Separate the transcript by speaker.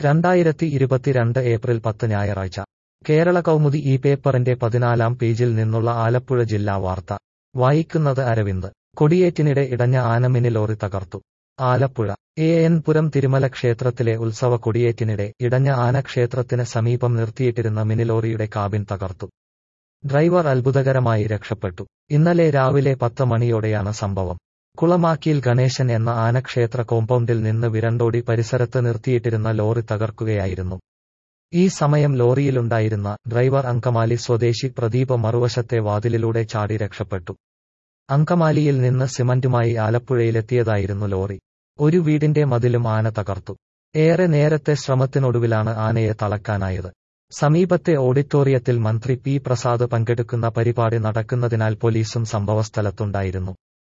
Speaker 1: രണ്ടായിരത്തി ഇരുപത്തിരണ്ട് ഏപ്രിൽ പത്ത് ഞായറാഴ്ച കേരള കൗമുദി ഈ പേപ്പറിന്റെ പതിനാലാം പേജിൽ നിന്നുള്ള ആലപ്പുഴ ജില്ലാ വാർത്ത വായിക്കുന്നത് അരവിന്ദ് കൊടിയേറ്റിനിടെ ഇടഞ്ഞ ആന മിനി ലോറി തകർത്തു ആലപ്പുഴ എ എൻ പുരം തിരുമല ക്ഷേത്രത്തിലെ ഉത്സവ കൊടിയേറ്റിനിടെ ഇടഞ്ഞ ആന ക്ഷേത്രത്തിന് സമീപം നിർത്തിയിട്ടിരുന്ന മിനിലോറിയുടെ കാബിൻ തകർത്തു ഡ്രൈവർ അത്ഭുതകരമായി രക്ഷപ്പെട്ടു ഇന്നലെ രാവിലെ പത്ത് മണിയോടെയാണ് സംഭവം കുളമാക്കിയിൽ ഗണേശൻ എന്ന ആനക്ഷേത്ര കോമ്പൗണ്ടിൽ നിന്ന് വിരണ്ടോടി പരിസരത്ത് നിർത്തിയിട്ടിരുന്ന ലോറി തകർക്കുകയായിരുന്നു ഈ സമയം ലോറിയിലുണ്ടായിരുന്ന ഡ്രൈവർ അങ്കമാലി സ്വദേശി പ്രദീപ് മറുവശത്തെ വാതിലിലൂടെ ചാടി രക്ഷപ്പെട്ടു അങ്കമാലിയിൽ നിന്ന് സിമന്റുമായി ആലപ്പുഴയിലെത്തിയതായിരുന്നു ലോറി ഒരു വീടിന്റെ മതിലും ആന തകർത്തു ഏറെ നേരത്തെ ശ്രമത്തിനൊടുവിലാണ് ആനയെ തളക്കാനായത് സമീപത്തെ ഓഡിറ്റോറിയത്തിൽ മന്ത്രി പി പ്രസാദ് പങ്കെടുക്കുന്ന പരിപാടി നടക്കുന്നതിനാൽ പോലീസും സംഭവസ്ഥലത്തുണ്ടായിരുന്നു